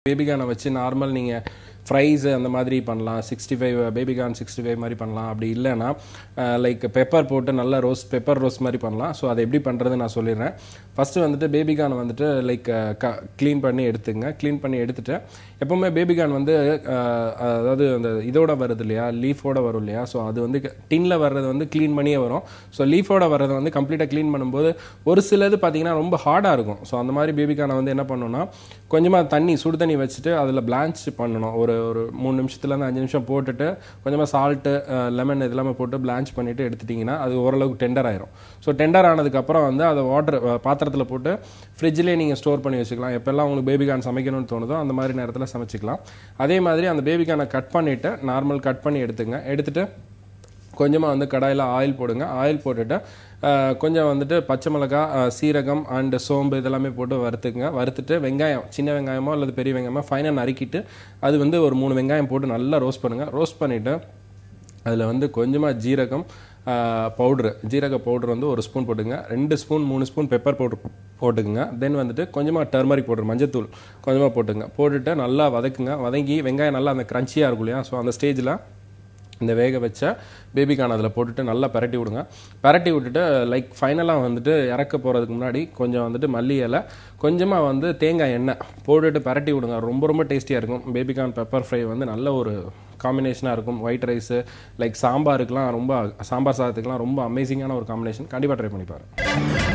பேபிகானை வச்சு நார்மல் நீங்கள் ஃப்ரைஸ் அந்த மாதிரி பண்ணலாம் sixty five baby corn sixty five மாதிரி பண்ணலாம் அப்படி இல்லைன்னா லைக் பெப்பர் போட்டு நல்லா ரோஸ்ட் பெப்பர் ரோஸ்ட் மாதிரி பண்ணலாம் ஸோ அதை எப்படி பண்ணுறது நான் சொல்லிடுறேன் ஃபஸ்ட்டு வந்துட்டு பேபிகானை வந்துட்டு லைக் க க்ளீன் பண்ணி எடுத்துங்க க்ளீன் பண்ணி எடுத்துட்டு எப்போவுமே பேபிகான் வந்து அஹ், அதாவது அந்த இதோட வருது இல்லையா லீஃபோட வரும் இல்லையா ஸோ அது வந்து டின்னில் வர்றது வந்து க்ளீன் பண்ணியே வரும் ஸோ லீஃபோட வர்றதை வந்து கம்ப்ளீட்டாக க்ளீன் பண்ணும்போது ஒரு சிலது பார்த்தீங்கன்னா ரொம்ப ஹார்டாக இருக்கும் ஸோ அந்த மாதிரி பேபிகானை வந்து என்ன பண்ணணும்னா கொஞ்சமாக தண்ணி சுடு தண்ணி வச்சுட்டு அதில் பிளான்ச் பண்ணணும் ஒரு ஒரு மூணு நிமிஷத்துலேருந்து அஞ்சு நிமிஷம் போட்டுட்டு கொஞ்சமாக சால்ட்டு லெமன் இதெல்லாமே போட்டு பிளான்ச் பண்ணிவிட்டு எடுத்துட்டிங்கன்னா அது ஓரளவுக்கு டெண்டர் ஆயிரும் ஸோ டெண்டர் ஆனதுக்கப்புறம் வந்து அதை வாட்டர் பாத்திரத்தில் போட்டு ஃப்ரிட்ஜ்லேயே நீங்கள் ஸ்டோர் பண்ணி வச்சுக்கலாம் எப்போல்லாம் உங்களுக்கு பேபிகான் சமைக்கணும்னு தோணுதோ அந்த மாதிரி நேரத்தில் சமைச்சிக்கலாம் அதே மாதிரி அந்த பேபிகானை கட் பண்ணிவிட்டு நார்மல் கட் பண்ணி எடுத்துங்க எடுத்துட்டு கொஞ்சமாக வந்து கடாயில் ஆயில் போடுங்க ஆயில் போட்டுட்டு அஹ், கொஞ்சம் வந்துட்டு பச்சை மிளகாய் அஹ், சீரகம் அண்டு சோம்பு இதெல்லாமே போட்டு வறுத்துக்குங்க வறுத்துட்டு வெங்காயம் சின்ன வெங்காயமோ அல்லது பெரிய வெங்காயமோ ஃபைனாக நறுக்கிட்டு அது வந்து ஒரு மூணு வெங்காயம் போட்டு நல்லா ரோஸ்ட் பண்ணுங்கள் ரோஸ்ட் பண்ணிவிட்டு அதில் வந்து கொஞ்சமாக ஜீரகம் பவுட்ரு ஜீரக பவுடர் வந்து ஒரு ஸ்பூன் போட்டுங்க ரெண்டு ஸ்பூன் மூணு ஸ்பூன் பெப்பர் பவுடர் போட்டுக்குங்க தென் வந்துட்டு கொஞ்சமாக டர்மரிக் பவுடர் மஞ்சத்தூள் கொஞ்சமாக போட்டுங்க போட்டுட்டு நல்லா வதக்குங்க வதங்கி வெங்காயம் நல்லா அந்த க்ரன்ச்சியாக இருக்கும் இல்லையா ஸோ அந்த ஸ்டேஜில் இந்த வேக வச்ச பேபிகான் அதில் போட்டுட்டு நல்லா பரட்டி விடுங்க பரட்டி விட்டுட்டு லைக் ஃபைனலாக வந்துட்டு இறக்க போகிறதுக்கு முன்னாடி கொஞ்சம் வந்துட்டு மல்லி இலை கொஞ்சமாக வந்து தேங்காய் எண்ணெய் போட்டுட்டு பரட்டி விடுங்க ரொம்ப ரொம்ப டேஸ்டியாக இருக்கும் பேபிகான் பெப்பர் ஃப்ரை வந்து நல்ல ஒரு காம்பினேஷனாக இருக்கும் ஒயிட் ரைஸு லைக் சாம்பாருக்குலாம் ரொம்ப சாம்பார் சாதத்துக்குலாம் ரொம்ப அமேசிங்கான ஒரு காம்பினேஷன் கண்டிப்பாக ட்ரை பண்ணி பாருங்க